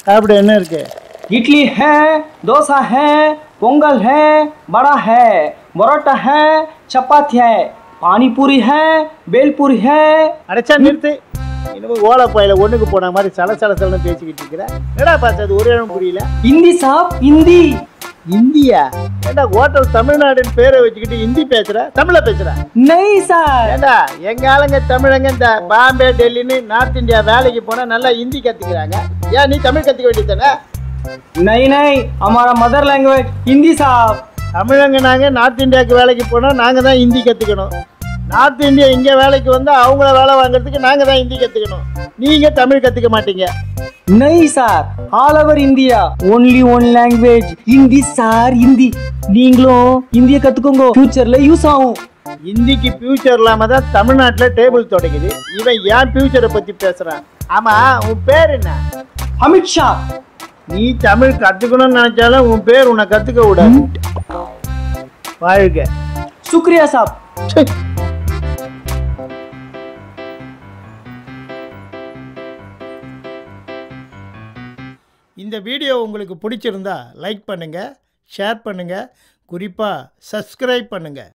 அப்படி என்ன இருக்கு इडली है डोसा है पोंगल है बड़ा है परोठा है चपाती है पानी पूरी है बेलपूरी है அடைச்சா நிறுத்து இன்னும் ஓலை பயில ஒண்ணுக்கு போன மாதிரி சல சல சலன்னு பேசிக்கிட்டு இருக்கிற என்னடா பார்த்தது ஒரு இடம் புரியல हिंदी साहब हिंदी இந்தியா ஏண்டா ஹோட்டல் தமிழ்நாடுன்னு பேரை வச்சுக்கிட்டு ஹிந்தி பேசுற தமிழ பேசுற नहीं सर ஏண்டா எங்க ஆளுங்க தமிழங்க இந்த பாம்பே டெல்லின்னு நார்த் இந்தியா வேலைக்கு போனா நல்லா ஹிந்தி கத்துக்கிறாங்க ஏன் நீ தமிழ் கத்துக்க வேண்டியதானே नहीं नहीं हमारा मदर लैंग्वेज हिंदी साहब தமிழங்க நாங்க நார்த் இந்தியாவுக்கு வேலைக்கு போனா நாங்க தான் ஹிந்தி கத்துக்கணும் நார்த் இந்தியா இங்க வேலைக்கு வந்தா அவங்கள வேலை வாங்குறதுக்கு நாங்க தான் ஹிந்தி கத்துக்கணும் நீங்க தமிழ் கத்துக்க மாட்டீங்க नहीं sir all over India only one language Hindi sir Hindi நீங்களும் இந்திய கத்துக்கோங்க ஃபியூச்சர்ல யூஸ் ஆகும் ஹிந்திக்கு ஃபியூச்சர் இல்லாம தான் தமிழ்நாட்டுல டேபிள் தொடங்குது இவன் ஏன் ஃபியூச்சரை பத்தி பேசுறான் ஆமா உன் பேர் என்ன அமித் ஷா நீ தமிழ் கத்துக்கணும்னு நினைச்சாலும் உன் பேர் உன்னை கத்துக்க விடாது வாழ்க शुक्रिया साहब ச்சே. இந்த வீடியோ உங்களுக்கு பிடிச்சிருந்தா லைக் பண்ணுங்க ஷேர் பண்ணுங்க குறிப்பா சப்ஸ்கிரைப் பண்ணுங்க